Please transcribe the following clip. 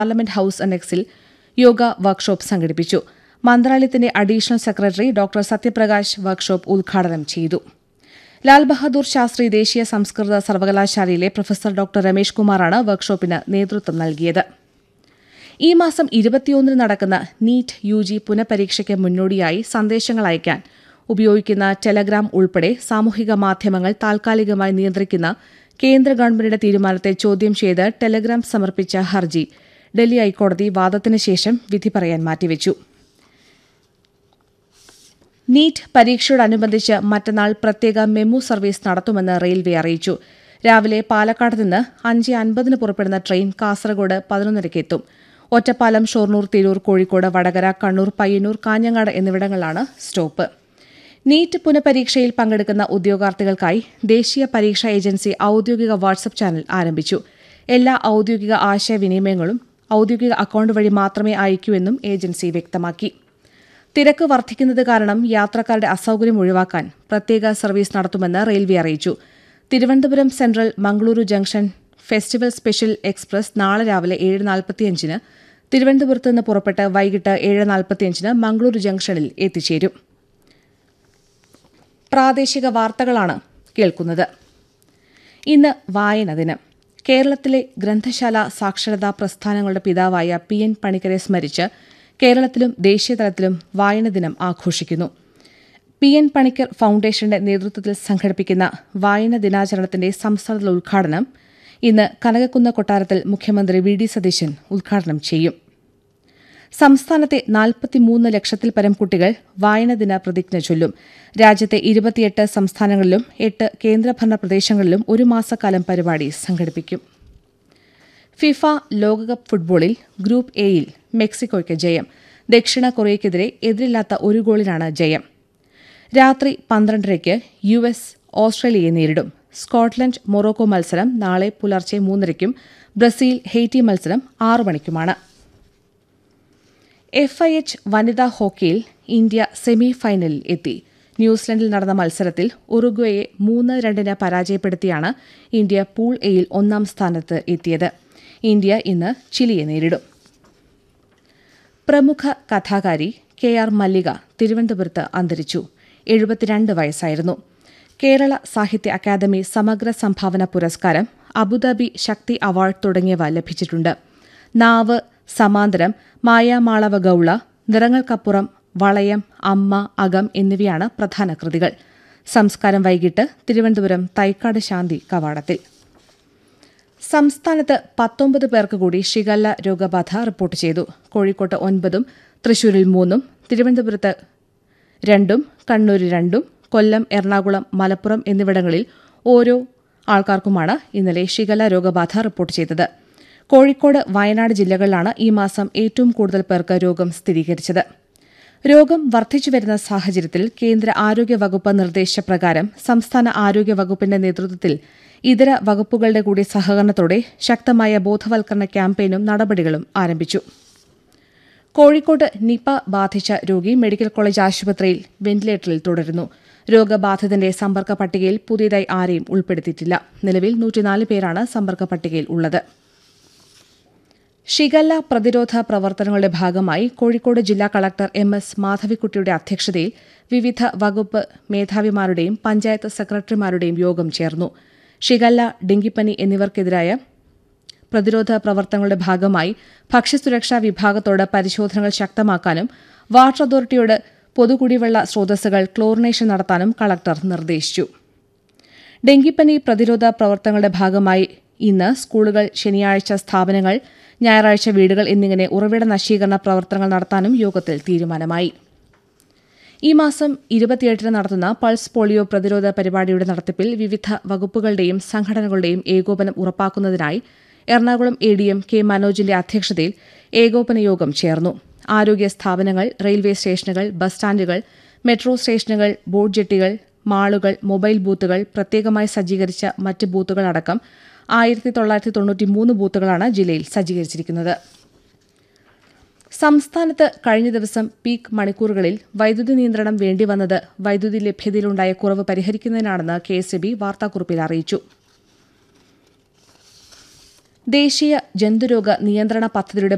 parliament house അനക്സിൽ yoga workshop സംഘടിപ്പിച്ചു മന്ത്രാലയത്തിന്റെ additional secretary doctor Satyaprakash workshop ഉദ്ഘാടനം ചെയ്തു ലാൽ ബഹാദൂർ ശാസ്ത്രി ദേശീയ സംസ്കൃത സർവകലാശാലയിലെ പ്രൊഫസർ ഡോക്ടർ രമേഷ് കുമാറാണ് വർക്ക്ഷോപ്പിന് നേതൃത്വം നൽകിയത് ഈ മാസം ഇരുപത്തിയൊന്നിന് നടക്കുന്ന നീറ്റ് യു ജി പുനഃപരീക്ഷയ്ക്ക് മുന്നോടിയായി സന്ദേശങ്ങൾ അയക്കാൻ ഉപയോഗിക്കുന്ന ടെലഗ്രാം ഉൾപ്പെടെ സാമൂഹിക മാധ്യമങ്ങൾ താൽക്കാലികമായി നിയന്ത്രിക്കുന്ന കേന്ദ്ര ഗവൺമെന്റിന്റെ തീരുമാനത്തെ ചോദ്യം ചെയ്ത് ടെലഗ്രാം സമർപ്പിച്ച ഹർജി ഡൽഹി ഹൈക്കോടതി വാദത്തിന് ശേഷം വിധി പറയാൻ മാറ്റിവെച്ചു നീറ്റ് പരീക്ഷയോടനുബന്ധിച്ച് മറ്റന്നാൾ പ്രത്യേക മെമു സർവീസ് നടത്തുമെന്ന് റെയിൽവേ അറിയിച്ചു രാവിലെ പാലക്കാട് നിന്ന് അഞ്ച് അൻപതിന് പുറപ്പെടുന്ന ട്രെയിൻ കാസർഗോഡ് പതിനൊന്നരയ്ക്ക് എത്തും ഒറ്റപ്പാലം ഷൊർണൂർ തിരൂർ കോഴിക്കോട് വടകര കണ്ണൂർ പയ്യന്നൂർ കാഞ്ഞങ്ങാട് എന്നിവിടങ്ങളിലാണ് സ്റ്റോപ്പ് നീറ്റ് പുനഃപരീക്ഷയിൽ പങ്കെടുക്കുന്ന ഉദ്യോഗാർത്ഥികൾക്കായി ദേശീയ പരീക്ഷാ ഏജൻസി ഔദ്യോഗിക വാട്സ്ആപ്പ് ചാനൽ ആരംഭിച്ചു എല്ലാ ഔദ്യോഗിക ആശയവിനിമയങ്ങളും ഔദ്യോഗിക അക്കൌണ്ട് വഴി മാത്രമേ അയക്കൂ എന്നും ഏജൻസി വ്യക്തമാക്കി തിരക്ക് വർദ്ധിക്കുന്നത് കാരണം യാത്രക്കാരുടെ അസൌകര്യം ഒഴിവാക്കാൻ പ്രത്യേക സർവീസ് നടത്തുമെന്ന് റെയിൽവേ അറിയിച്ചു Thiruvananthapuram central Mangaluru junction festival special express നാളെ രാവിലെ ഏഴ് നാൽപ്പത്തിയഞ്ചിന് തിരുവനന്തപുരത്ത് നിന്ന് പുറപ്പെട്ട് വൈകിട്ട് ഏഴ് നാൽപ്പത്തിയഞ്ചിന് മംഗളൂരു ജംഗ്ഷനിൽ എത്തിച്ചേരും പ്രാദേശിക വാർത്തകളാണ് കേൾക്കുന്നത് ഇന്ന് വായന ദിനം കേരളത്തിലെ ഗ്രന്ഥശാല സാക്ഷരതാ പ്രസ്ഥാനങ്ങളുടെ പിതാവായ പി എൻ പണിക്കരെ സ്മരിച്ച് കേരളത്തിലും ദേശീയതലത്തിലും വായന ദിനം ആഘോഷിക്കുന്നു പി എൻ പണിക്കർ ഫൌണ്ടേഷന്റെ നേതൃത്വത്തിൽ സംഘടിപ്പിക്കുന്ന വായന ദിനാചരണത്തിന്റെ സംസ്ഥാനതല ഉദ്ഘാടനം ഇന്ന് കനകക്കുന്ന് കൊട്ടാരത്തിൽ മുഖ്യമന്ത്രി വി ഡി സതീശൻ ഉദ്ഘാടനം ചെയ്യും സംസ്ഥാനത്തെ നാൽപ്പത്തിമൂന്ന് ലക്ഷത്തിൽ പരം കുട്ടികൾ വായനദിന പ്രതിജ്ഞ ചൊല്ലും രാജ്യത്തെ ഇരുപത്തിയെട്ട് സംസ്ഥാനങ്ങളിലും എട്ട് കേന്ദ്രഭരണ പ്രദേശങ്ങളിലും ഒരു മാസക്കാലം പരിപാടി സംഘടിപ്പിക്കും ഫിഫ ലോകകപ്പ് ഫുട്ബോളിൽ ഗ്രൂപ്പ് എയിൽ മെക്സിക്കോയ്ക്ക് ജയം ദക്ഷിണ കൊറിയയ്ക്കെതിരെ എതിരില്ലാത്ത ഒരു ഗോളിനാണ് ജയം രാത്രി പന്ത്രണ്ടരയ്ക്ക് യു എസ് ഓസ്ട്രേലിയയെ നേരിടും സ്കോട്ട്ലൻഡ് മൊറോക്കോ മത്സരം നാളെ പുലർച്ചെ മൂന്നരയ്ക്കും ബ്രസീൽ ഹെയ്റ്റി മത്സരം ആറു മണിക്കുമാണ് എഫ് ഐ എച്ച് വനിതാ ഹോക്കിയിൽ ഇന്ത്യ സെമി ഫൈനലിൽ എത്തി ന്യൂസിലൻഡിൽ നടന്ന മത്സരത്തിൽ ഉറുഗ്വയെ മൂന്ന് രണ്ടിന് പരാജയപ്പെടുത്തിയാണ് ഇന്ത്യ പൂൾ എയിൽ ഒന്നാം സ്ഥാനത്ത് എത്തിയത് ഇന്ത്യ ഇന്ന് ചിലിയെ നേരിടും പ്രമുഖ കഥാകാരി കെ ആർ മല്ലിക തിരുവനന്തപുരത്ത് അന്തരിച്ചു എഴുപത്തിരണ്ട് വയസ്സായിരുന്നു കേരള സാഹിത്യ അക്കാദമി സമഗ്ര സംഭാവന പുരസ്കാരം അബുദാബി ശക്തി അവാർഡ് തുടങ്ങിയവ ലഭിച്ചിട്ടുണ്ട് നാവ് സമാന്തരം മായാമാളവ ഗൌള നിറങ്ങൾക്കപ്പുറം വളയം അമ്മ അകം എന്നിവയാണ് പ്രധാന കൃതികൾ സംസ്കാരം വൈകിട്ട് തിരുവനന്തപുരം തൈക്കാട് ശാന്തി കവാടത്തിൽ സംസ്ഥാനത്ത് പത്തൊമ്പത് പേർക്ക് കൂടി ഷിഗല്ല രോഗബാധ റിപ്പോർട്ട് ചെയ്തു കോഴിക്കോട്ട് ഒൻപതും തൃശൂരിൽ മൂന്നും തിരുവനന്തപുരത്ത് രണ്ടും കണ്ണൂരിൽ രണ്ടും കൊല്ലം എറണാകുളം മലപ്പുറം എന്നിവിടങ്ങളിൽ ഓരോ ആൾക്കാർക്കുമാണ് ഇന്നലെ ഷിഗല്ല രോഗബാധ റിപ്പോർട്ട് ചെയ്തത് കോഴിക്കോട് വയനാട് ജില്ലകളിലാണ് ഈ മാസം ഏറ്റവും കൂടുതൽ പേർക്ക് രോഗം സ്ഥിരീകരിച്ചത് രോഗം വർദ്ധിച്ചുവരുന്ന സാഹചര്യത്തിൽ കേന്ദ്ര ആരോഗ്യ വകുപ്പ് നിർദ്ദേശപ്രകാരം സംസ്ഥാന ആരോഗ്യ വകുപ്പിന്റെ നേതൃത്വത്തിൽ ഇതര വകുപ്പുകളുടെ കൂടി സഹകരണത്തോടെ ശക്തമായ ബോധവൽക്കരണ ക്യാമ്പയിനും നടപടികളും ആരംഭിച്ചു കോഴിക്കോട് നിപ ബാധിച്ച രോഗി മെഡിക്കൽ കോളേജ് ആശുപത്രിയിൽ വെന്റിലേറ്ററിൽ തുടരുന്നു രോഗബാധിതന്റെ സമ്പർക്ക പട്ടികയിൽ പുതിയതായി ആരെയും ഉൾപ്പെടുത്തിയിട്ടില്ല നിലവിൽ നൂറ്റിനാല് പേരാണ് സമ്പർക്ക പട്ടികയിൽ ഉള്ളത് ഷിഗല്ല പ്രതിരോധ പ്രവർത്തനങ്ങളുടെ ഭാഗമായി കോഴിക്കോട് ജില്ലാ കളക്ടർ എം എസ് മാധവിക്കുട്ടിയുടെ അധ്യക്ഷതയിൽ വിവിധ വകുപ്പ് മേധാവിമാരുടെയും പഞ്ചായത്ത് സെക്രട്ടറിമാരുടെയും യോഗം ചേർന്നു ഷിഗല്ല ഡെങ്കിപ്പനി എന്നിവർക്കെതിരായ പ്രതിരോധ പ്രവർത്തനങ്ങളുടെ ഭാഗമായി ഭക്ഷ്യസുരക്ഷാ വിഭാഗത്തോട് പരിശോധനകൾ ശക്തമാക്കാനും വാട്ടർ അതോറിറ്റിയോട് പൊതുകുടിവെള്ള സ്രോതസ്സുകൾ ക്ലോറിനേഷൻ നടത്താനും കളക്ടർ നിർദ്ദേശിച്ചു ഡെങ്കിപ്പനി പ്രതിരോധ പ്രവർത്തനങ്ങളുടെ ഭാഗമായി ഇന്ന് സ്കൂളുകൾ ശനിയാഴ്ച സ്ഥാപനങ്ങൾ ഞായറാഴ്ച വീടുകൾ എന്നിങ്ങനെ ഉറവിട നശീകരണ പ്രവർത്തനങ്ങൾ നടത്താനും യോഗത്തിൽ തീരുമാനമായി ഈ മാസം ഇരുപത്തിയെട്ടിന് നടത്തുന്ന പൾസ് പോളിയോ പ്രതിരോധ പരിപാടിയുടെ നടത്തിപ്പിൽ വിവിധ വകുപ്പുകളുടെയും സംഘടനകളുടെയും ഏകോപനം ഉറപ്പാക്കുന്നതിനായി Ernakulam A D M K മനോജിന്റെ അധ്യക്ഷതയിൽ ഏകോപന യോഗം ചേർന്നു ആരോഗ്യ സ്ഥാപനങ്ങൾ റെയിൽവേ സ്റ്റേഷനുകൾ ബസ് സ്റ്റാൻഡുകൾ മെട്രോ സ്റ്റേഷനുകൾ ബോട്ട് ജെട്ടികൾ മാളുകൾ മൊബൈൽ ബൂത്തുകൾ പ്രത്യേകമായി സജ്ജീകരിച്ച മറ്റ് ബൂത്തുകളടക്കം ആയിരത്തി തൊള്ളായിരത്തി തൊണ്ണൂറ്റി മൂന്ന് ബൂത്തുകളാണ് ജില്ലയിൽ സജ്ജീകരിച്ചിരിക്കുന്നത് സംസ്ഥാനത്ത് കഴിഞ്ഞ ദിവസം പീക്ക് മണിക്കൂറുകളിൽ വൈദ്യുതി നിയന്ത്രണം വേണ്ടിവന്നത് വൈദ്യുതി ലഭ്യതയിലുണ്ടായ കുറവ് പരിഹരിക്കുന്നതിനാണെന്ന് കെ എസ് വാർത്താക്കുറിപ്പിൽ അറിയിച്ചു ദേശീയ ജന്തുരോഗ നിയന്ത്രണ പദ്ധതിയുടെ